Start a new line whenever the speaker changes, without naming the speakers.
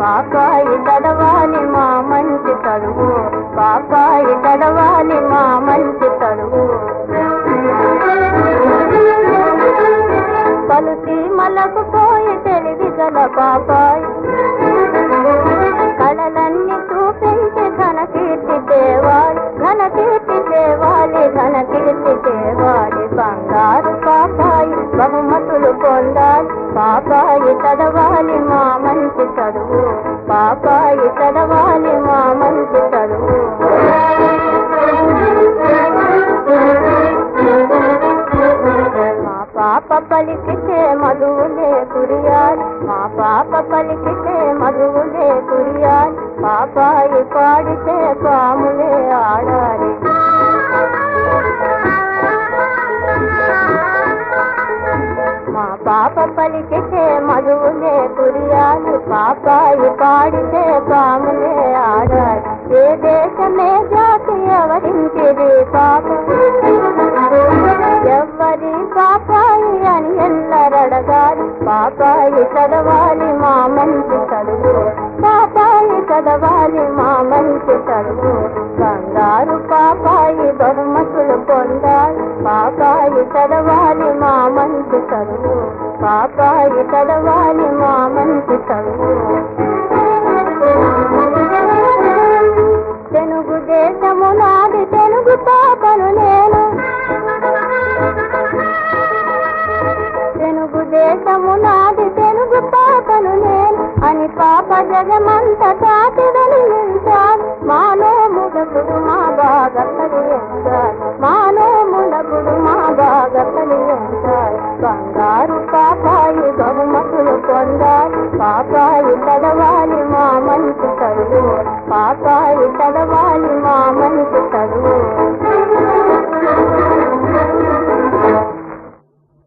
పాపాయి చదవాలి మా మంచి చదువు పాపాయి చదవాలి మా మంచి చదువు పలు సీమలకు పోయి తెలివి గల పాపాయి కళలన్నీ చూపించి ఘన కీర్తి తేవాలి ఘన కీర్తి తేవాలి ఘన కీర్తి తేవాలి బంగారు పాపాయి బహుమతులు పొందాలి పాపాయి చదవాలి మా మంచి చదువు పాపాయి చదవాలి మా మంచి చదువు మా పాప పలికితే మధువులే కురియాలి మా పాప పలికితే మధువులే కురియాలి పాపాయి పాడితే పాములే ఆడాలి మా పాప పలికితే మధువులే కురియాలి పాపాయి పాడితే పాములే ఆడాలి ఏ దేశమే జాతి ఎవరింటిది పాప ఎవ్వరి పాపాయి అని ఎల్లరడగాలి పాపాయి చదవాలి మా మంచి చదువు పాపాయి చదవాలి మా మంచి చదువు బంగారు పాపాయి బహుమతులు పొందాలి పాపాయి చదవాలి మా మంచి చదువు పాపాయి చదవాలి మా మంచి చదువు తెలుగు దేశము నాది తెలుగు పాపను నేను తెలుగు దేశము నాది తెలుగు పాపను నేను అని పాప జగమంత తాటి వెలిగించాలి మానో ముడకుడు మా బాగా కలిగించాలి మానో ముడకుడు మా బాగా కలిగించాలి బంగారు పాపాయి బహుమతులు పొందాలి పాపాయి చదవాలి మా మంచి చదువు పాపాయి చదవాలి మా మంచి చదువు